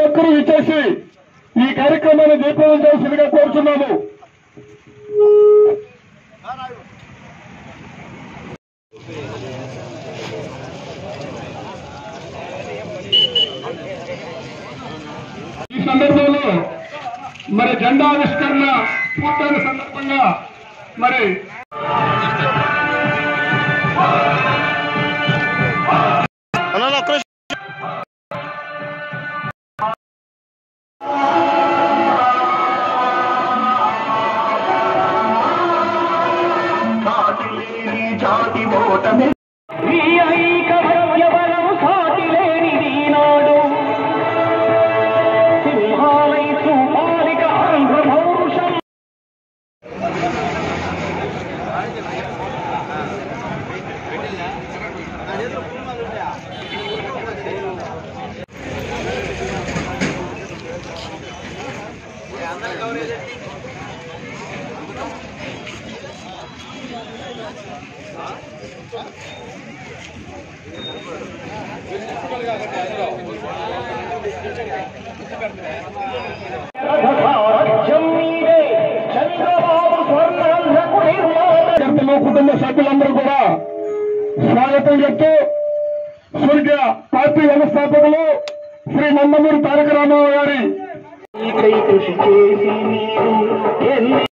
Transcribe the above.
ఒక్కరూ ఇచ్చేసి ఈ కార్యక్రమాన్ని దీపం చేయాల్సిందిగా కోరుచున్నాము ఈ సందర్భంలో మరి జెండా ఆవిష్కరణ పూర్తయిన సందర్భంగా మరి అన్న అన్న, ఒక్క నిమిషం. ఈ ఐకమత్య బలం సాటి లేనిది నాడు సింహాలై సుమాలిక ఆంధ్ర పౌరుషం రథసారథ్యం మీదే చంద్రబాబు స్వర్ణాంధ్రకు నిర్మాణ కార్యకర్తలు కుటుంబ సభ్యులందరూ కూడా స్వాగతం చెప్తూ స్వర్గీయ పార్టీ వ్యవస్థాపకులు శ్రీ నందమూరి తారక రామారావు గారి కృషి చేసి మీరు ఎన్ని